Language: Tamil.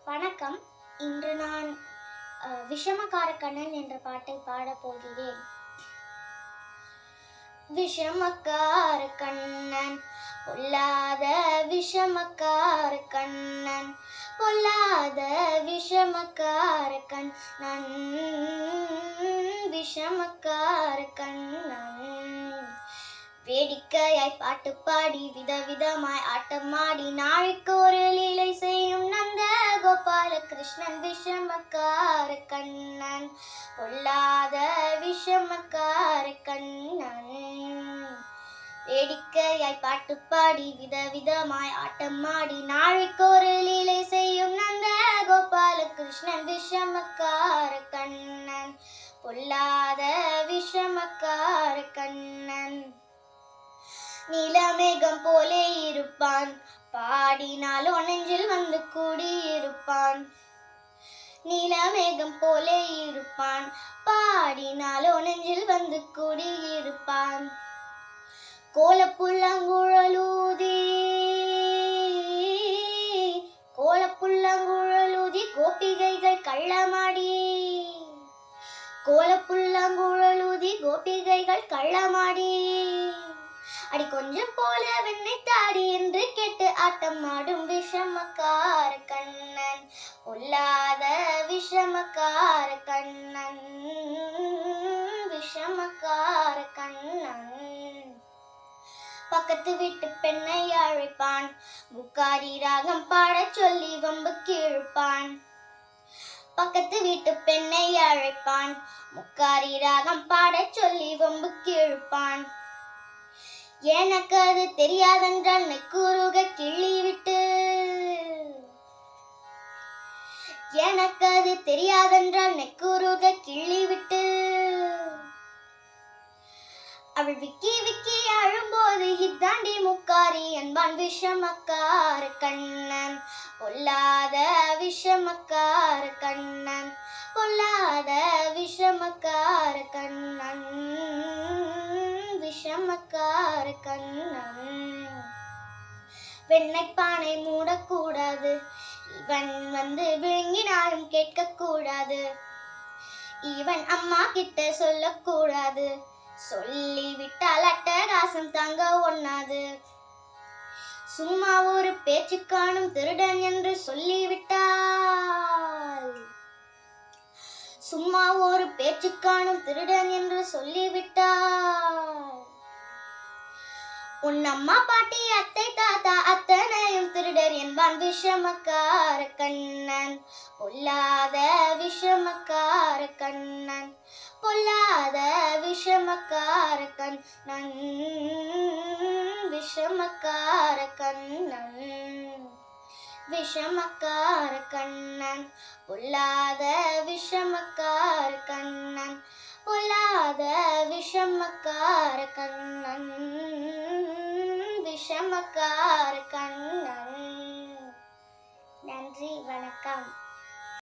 வணக்கம் இன்று நான் அஹ், விஷமக்கார கண்ணன் என்ற பாட்டை பாடப் போகிறேன் விஷமக்கார கண்ணன் பொல்லாத விஷமக்கார கண்ணன் பொல்லாத விஷமக்கார கண்ணன் விஷமக்கார கண்ணன் வேடிக்கையாய் பாட்டு பாடி விதவிதமாய் ஆட்டமாடி நாளைக்கு ஒரு லீலை செய்யும் நந்த கோபால கிருஷ்ணன் விஷமக்கார கண்ணன் பொல்லாத விஷமக்கார கண்ணன் வேடிக்கையாய் பாட்டு பாடி விதவிதமாய் ஆட்டமாடி நாளைக்கு ஒரு லீலை செய்யும் நந்த கோபால கிருஷ்ணன் விஷமக்கார கண்ணன் பொல்லாத விஷமக்கார கண்ணன் நீலமேகம் போலே இருப்பான் பாடினால் நெஞ்சில் வந்து கூடியிருப்பான் நீலமேகம் போலே இருப்பான் பாடினால் நெஞ்சில் வந்து கூடியிருப்பான் கோலப்புள்ளங்குழலூதி கோலப்புள்ளங்குழலூதி கோபிகைகள் கள்ளமாடி கோலப்புள்ளங்குழலூதி கோபிகைகள் கள்ளமாடி அடி கொஞ்சம் போல வெண்ணை தாடி என்று கேட்டு ஆட்டம் ஆடும் விஷமக்கார கண்ணன் பொல்லாத விஷமக்கார கண்ணன் விஷமக்கார கண்ணன் பக்கத்து வீட்டு பெண்ணை அழைப்பான் புக்காரி ராகம் பாடச் சொல்லி வம்புக்கு இழுப்பான் பக்கத்து வீட்டு பெண்ணை அழைப்பான் முக்காரி ராகம் பாடச் சொல்லி வம்புக்கு இழுப்பான் எனக்கு அது தெரியாதென்றால் நெக்குருக கிள்ளி விட்டு எனக்கு அது தெரியாதென்றால் நெக்குருக கிள்ளி விட்டு அவள் விக்கி விக்கி அழும்போது இத்தாண்டி முக்காரி என்பான் விஷமக்கார கண்ணன் பொல்லாத விஷமக்கார கண்ணன் பொல்லாத விஷமக்கார கண்ணன் விஷமக்கார கண்ணன் வெண்ணெய்ப்பானை மூடக்கூடாது இவன் வந்து விழுங்கினாலும் கேட்கக்கூடாது இவன் அம்மா கிட்ட சொல்லக்கூடாது சொல்லிவிட்டால் அட்டகாசம் தாங்க ஒண்ணாது சும்மா ஒரு பேச்சு காணும் திருடன் என்று சொல்லிவிட்டால் சும்மா ஒரு பேச்சு காணும் திருடன் என்று சொல்லிவிட்டால் உன் அம்மா பாட்டி அத்தை தாத்தா அத்தனையும் திருடர் என்பான் விஷமக்கார கண்ணன் பொல்லாத விஷமக்கார கண்ணன் பொல்லாத விஷமக்கார கண்ணன் விஷமக்கார கண்ணன் விஷமக்கார கண்ணன் பொல்லாத விஷமக்கார கண்ணன் பொல்லாத விஷமக்கார கண்ணன் விஷமக்கார கண்ணன் நன்றி வணக்கம்